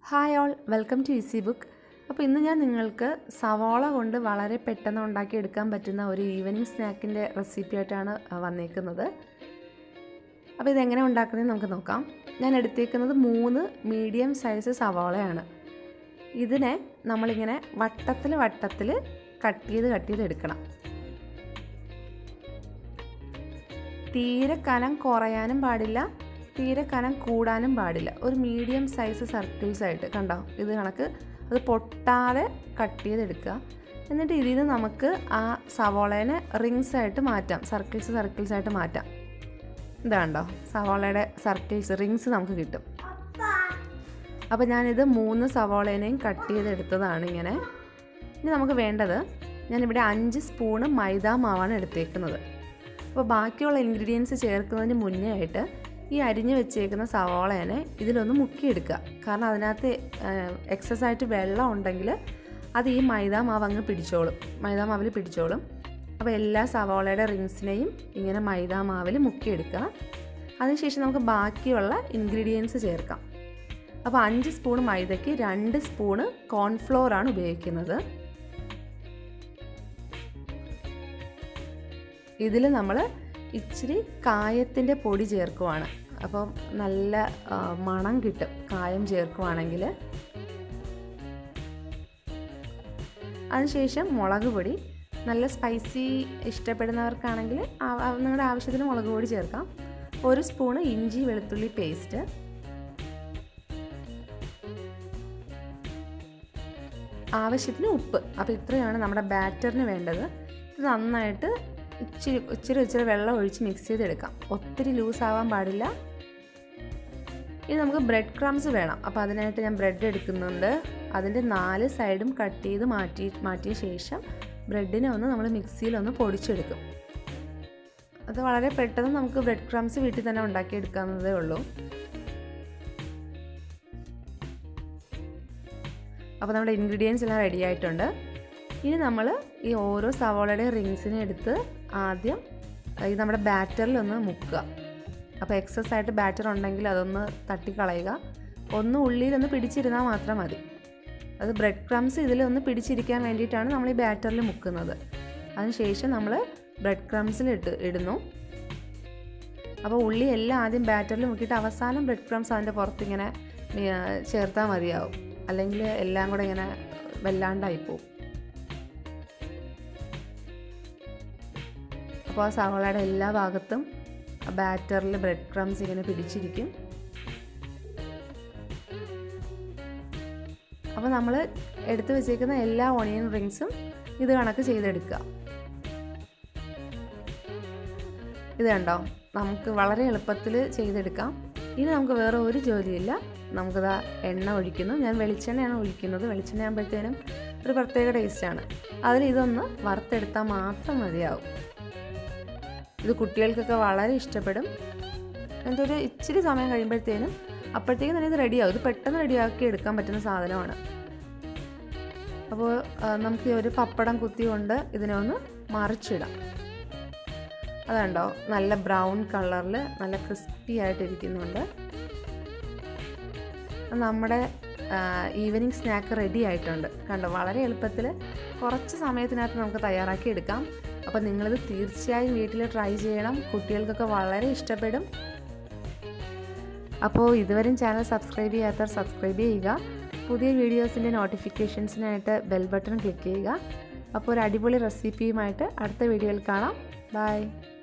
hi all welcome to easy book അപ്പോൾ ഇന്ന് ഞാൻ നിങ്ങൾക്ക് സവാള കൊണ്ട് വളരെ പെട്ടെന്ന് ഉണ്ടാക്കിയെടുക്കാൻ പറ്റുന്ന ഒരു ഈവനിങ് സ്നാക്കിൻ്റെ റെസിപ്പി ആയിട്ടാണ് ആ, വന്നേക്കുന്നത് അപ്പോൾ ഇതെങ്ങനെ ഉണ്ടാക്കുന്നത് നമുക്ക് നോക്കാം ഞാൻ എടുത്തേക്കുന്നത് മൂന്ന് മീഡിയം സൈസ് സവാളയാണ് ഇതിനെ നമ്മളിങ്ങനെ വട്ടത്തിൽ വട്ടത്തിൽ കട്ട് ചെയ്ത് കട്ട് ചെയ്ത് എടുക്കണം തീരെ കനം കുറയാനും പാടില്ല തീരെ കനം കൂടാനും പാടില്ല ഒരു മീഡിയം സൈസ് സർക്കിൾസ് ആയിട്ട് കണ്ടോ ഇത് കണക്ക് അത് പൊട്ടാതെ കട്ട് ചെയ്തെടുക്കുക എന്നിട്ട് ഇതിൽ നിന്ന് നമുക്ക് ആ സവോളേനെ റിങ്സ് ആയിട്ട് മാറ്റാം സർക്കിൾസ് സർക്കിൾസ് ആയിട്ട് മാറ്റാം ഇതാണ്ടോ സവോളയുടെ സർക്കിൾസ് റിങ്സ് നമുക്ക് കിട്ടും അപ്പോൾ ഞാനിത് മൂന്ന് സവോളേനെയും കട്ട് ചെയ്തെടുത്തതാണ് ഇങ്ങനെ ഇനി നമുക്ക് വേണ്ടത് ഞാനിവിടെ അഞ്ച് സ്പൂണ് മൈദ മാവാണ് എടുത്തേക്കുന്നത് അപ്പോൾ ബാക്കിയുള്ള ഇൻഗ്രീഡിയൻസ് ചേർക്കുന്നതിന് മുന്നേ ആയിട്ട് ഈ അരിഞ്ഞ് വെച്ചേക്കുന്ന സവാളേനെ ഇതിലൊന്ന് മുക്കിയെടുക്കുക കാരണം അതിനകത്ത് എക്സസ് ആയിട്ട് വെള്ളം ഉണ്ടെങ്കിൽ അത് ഈ മൈദ മാവ് അങ്ങ് പിടിച്ചോളും മൈദ മാവിൽ പിടിച്ചോളും അപ്പോൾ എല്ലാ സവാളയുടെ റിങ്സിനെയും ഇങ്ങനെ മൈദ മാവിൽ മുക്കിയെടുക്കുക അതിനുശേഷം നമുക്ക് ബാക്കിയുള്ള ഇൻഗ്രീഡിയൻസ് ചേർക്കാം അപ്പോൾ അഞ്ച് സ്പൂൺ മൈദയ്ക്ക് രണ്ട് സ്പൂണ് കോൺഫ്ലോർ ആണ് ഉപയോഗിക്കുന്നത് ഇതിൽ നമ്മൾ ഇച്ചിരി കായത്തിൻ്റെ പൊടി ചേർക്കുവാണ് അപ്പം നല്ല ആ, മണം കിട്ടും കായം ചേർക്കുവാണെങ്കിൽ അതിനുശേഷം മുളക് പൊടി നല്ല സ്പൈസി ഇഷ്ടപ്പെടുന്നവർക്കാണെങ്കിൽ ആ- ആ- നിങ്ങളുടെ ആവശ്യത്തിന് മുളക് പൊടി ചേർക്കാം ഒരു സ്പൂണ് ഇഞ്ചി വെളുത്തുള്ളി പേസ്റ്റ് ആവശ്യത്തിന് ഉപ്പ് അപ്പോൾ ഇത്രയാണ് നമ്മുടെ ബാറ്ററിന് വേണ്ടത് ഇത് നന്നായിട്ട് ഇച്ചിരി ഇച്ചിരി ഇച്ചിരി വെള്ളം ഒഴിച്ച് മിക്സ് ചെയ്തെടുക്കാം ഒത്തിരി ലൂസ് ആവാൻ പാടില്ല ഇനി നമുക്ക് ബ്രെഡ് ക്രംസ് വേണം അപ്പോൾ അതിനായിട്ട് ഞാൻ ബ്രെഡ് എടുക്കുന്നുണ്ട് അതിൻ്റെ നാല് സൈഡും കട്ട് ചെയ്ത് മാറ്റി മാറ്റിയ ശേഷം ബ്രെഡിനെ ഒന്ന് നമ്മൾ മിക്സിയിലൊന്ന് പൊടിച്ചെടുക്കും അത് വളരെ പെട്ടെന്ന് നമുക്ക് ബ്രെഡ് ക്രംസ് വീട്ടിൽ തന്നെ ഉണ്ടാക്കിയെടുക്കാവുന്നതേ ഉള്ളൂ അപ്പോൾ നമ്മുടെ ഇൻഗ്രീഡിയൻസ് എല്ലാം റെഡി ആയിട്ടുണ്ട് ഇനി നമ്മൾ ഈ ഓരോ സവോളയുടെ റിങ്സിനെ എടുത്ത് ആദ്യം ഈ നമ്മുടെ ബാറ്ററിലൊന്ന് മുക്കുക അപ്പോൾ എക്സസ് ആയിട്ട് ബാറ്റർ ഉണ്ടെങ്കിൽ അതൊന്ന് തട്ടിക്കളയുക ഒന്ന് ഉള്ളിലൊന്ന് പിടിച്ചിരുന്നാൽ മാത്രം മതി അത് ബ്രെഡ് ക്രംസ് ഇതിലൊന്ന് പിടിച്ചിരിക്കാൻ വേണ്ടിയിട്ടാണ് നമ്മൾ ഈ ബാറ്ററിൽ മുക്കുന്നത് അതിനുശേഷം നമ്മൾ ബ്രെഡ് ക്രംസിൽ ഇട്ട് ഇടുന്നു അപ്പോൾ ഉള്ളി എല്ലാം ആദ്യം ബാറ്ററിൽ മുക്കിയിട്ട് അവസാനം ബ്രെഡ് ക്രംസ് അതിൻ്റെ പുറത്തിങ്ങനെ ചേർത്താൽ മതിയാവും അല്ലെങ്കിൽ എല്ലാം കൂടെ ഇങ്ങനെ വല്ലാണ്ടായി പോകും അപ്പോൾ ആ സവാളയുടെ എല്ലാ ഭാഗത്തും ആ ബാറ്ററിൽ ബ്രെഡ് ക്രംസ് ഇങ്ങനെ പിടിച്ചിരിക്കും അപ്പോൾ നമ്മൾ എടുത്തു വെച്ചേക്കുന്ന എല്ലാ ഓണിയൻ റിങ്സും ഇത് കണക്ക് ചെയ്തെടുക്കുക ഇത് കണ്ടോ നമുക്ക് വളരെ എളുപ്പത്തിൽ ചെയ്തെടുക്കാം ഇനി നമുക്ക് വേറെ ഒരു ജോലിയില്ല നമുക്കിതാ എണ്ണ ഒഴിക്കുന്നു ഞാൻ വെളിച്ചെണ്ണയാണ് ഒഴിക്കുന്നത് വെളിച്ചെണ്ണ ആകുമ്പോഴത്തേനും ഒരു പ്രത്യേക ടേസ്റ്റാണ് അതിൽ ഇതൊന്ന് വറുത്തെടുത്താൽ മാത്രം മതിയാവും ഇത് കുട്ടികൾക്കൊക്കെ വളരെ ഇഷ്ടപ്പെടും എന്നിട്ട് ഒരു ഇച്ചിരി സമയം കഴിയുമ്പോഴത്തേനും അപ്പോഴത്തേക്കും തന്നെ ഇത് റെഡിയാവും ഇത് പെട്ടെന്ന് റെഡിയാക്കി എടുക്കാൻ പറ്റുന്ന സാധനമാണ് അപ്പോൾ ആ, നമുക്ക് ഈ ഒരു പപ്പടം കുത്തി കൊണ്ട് ഇതിനെ ഒന്ന് മറിച്ചിടാം അതുണ്ടോ നല്ല ബ്രൗൺ കളറിൽ നല്ല ക്രിസ്പി ആയിട്ടിരിക്കുന്നുണ്ട് നമ്മുടെ ഈവനിങ് സ്നാക്ക് റെഡി ആയിട്ടുണ്ട് കണ്ടോ വളരെ എളുപ്പത്തിൽ കുറച്ച് സമയത്തിനകത്ത് നമുക്ക് തയ്യാറാക്കി എടുക്കാം അപ്പോൾ നിങ്ങളിത് തീർച്ചയായും വീട്ടിൽ ട്രൈ ചെയ്യണം കുട്ടികൾക്കൊക്കെ വളരെ ഇഷ്ടപ്പെടും അപ്പോൾ ഇതുവരെയും ചാനൽ സബ്സ്ക്രൈബ് ചെയ്യാത്തവർ സബ്സ്ക്രൈബ് ചെയ്യുക പുതിയ വീഡിയോസിൻ്റെ നോട്ടിഫിക്കേഷൻസിനായിട്ട് ബെൽ ബട്ടൺ ക്ലിക്ക് ചെയ്യുക അപ്പോൾ ഒരു അടിപൊളി റെസിപ്പിയുമായിട്ട് അടുത്ത വീഡിയോയിൽ കാണാം ബൈ